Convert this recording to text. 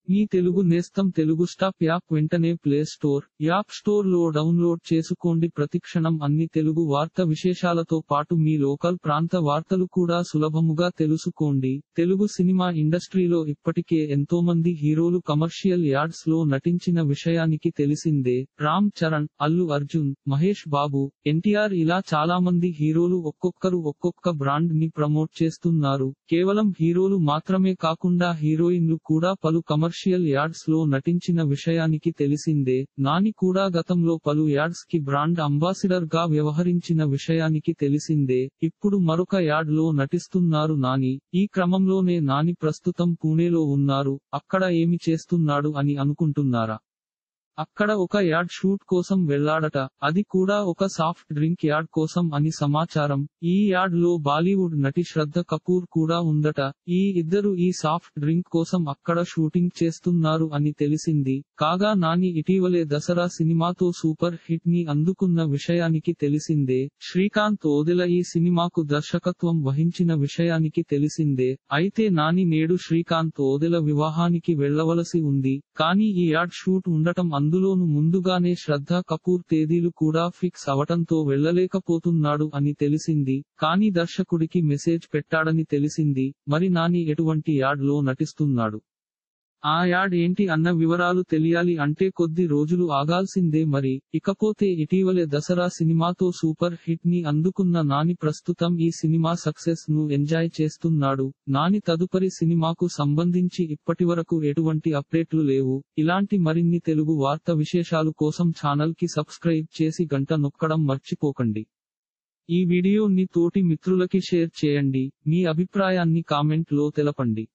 మీ తెలుగు నేస్తం Telugu stop app వెంటనే play store app store లో డౌన్లోడ్ చేసుకోండి ప్రతిక్షణం అన్ని తెలుగు వార్త విశేషాలతో పాటు మీ లోకల్ ప్రాంత వార్తలు కూడా సులభముగా తెలుసుకోండి తెలుగు సినిమా ఇండస్ట్రీలో ఇప్పటికే ఎంతో మంది హీరోలు కమర్షియల్ యాడ్స్ లో నటించిన విషయానికి తెలిసిందే రామ్ చరణ్ అల్లు అర్జున్ మహేష్ బాబు ఎన్టీఆర్ ఇలా చాలా మంది హీరోలు ఒక్కొక్కరు ఒక్కొక్క బ్రాండ్ ని ప్రమోట్ చేస్తున్నారు కేవలం హీరోలు మాత్రమే కాకుండా హీరోయిన్లు కూడా పలు కమర్షియల్ యాడ్స్ లో నటించిన విషయానికి తెలిసిందే నాని కూడా గతంలో పలు యాడ్స్ కి బ్రాండ్ అంబాసిడర్ గా వ్యవహరించిన విషయానికి తెలిసిందే ఇప్పుడు మరొక యాడ్ లో నటిస్తున్నారు నాని ఈ క్రమంలోనే నాని ప్రస్తుతం పూణేలో ఉన్నారు అక్కడ ఏమి చేస్తున్నాడు అని అనుకుంటున్నారా అక్కడ ఒక యాడ్ షూట్ కోసం వెళ్లాడట అది కూడా ఒక సాఫ్ట్ డ్రింక్ యాడ్ కోసం అని సమాచారం ఈ యాడ్ లో బాలీవుడ్ నటి శ్రద్ధ కపూర్ కూడా ఉందట ఈ ఇద్దరు ఈ సాఫ్ట్ డ్రింక్ కోసం అక్కడ షూటింగ్ చేస్తున్నారు అని తెలిసింది కాగా నాని ఇటీవలే దసరా సినిమాతో సూపర్ హిట్ ని అందుకున్న విషయానికి తెలిసిందే శ్రీకాంత్ ఓదెల ఈ సినిమాకు దర్శకత్వం వహించిన విషయానికి తెలిసిందే అయితే నాని నేడు శ్రీకాంత్ ఓదెల వివాహానికి వెళ్లవలసి ఉంది కానీ ఈ యాడ్ షూట్ ఉండటం అందులోను ముందుగానే శ్రద్ధా కపూర్ తేదీలు కూడా ఫిక్స్ అవటంతో వెళ్లలేకపోతున్నాడు అని తెలిసింది కానీ దర్శకుడికి మెసేజ్ పెట్టాడని తెలిసింది మరి నాని ఎటువంటి యాడ్ లో నటిస్తున్నాడు ఆ యాడ్ ఏంటి అన్న వివరాలు తెలియాలి అంటే కొద్ది రోజులు ఆగాల్సిందే మరి ఇకపోతే ఇటీవలే దసరా సినిమాతో సూపర్ హిట్ ని అందుకున్న నాని ప్రస్తుతం ఈ సినిమా సక్సెస్ ను ఎంజాయ్ చేస్తున్నాడు నాని తదుపరి సినిమాకు సంబంధించి ఇప్పటివరకు ఎటువంటి అప్డేట్లు లేవు ఇలాంటి మరిన్ని తెలుగు వార్త విశేషాలు కోసం ఛానల్ కి సబ్స్క్రైబ్ చేసి గంట నొక్కడం మర్చిపోకండి ఈ వీడియోని తోటి మిత్రులకి షేర్ చేయండి మీ అభిప్రాయాన్ని కామెంట్ లో తెలపండి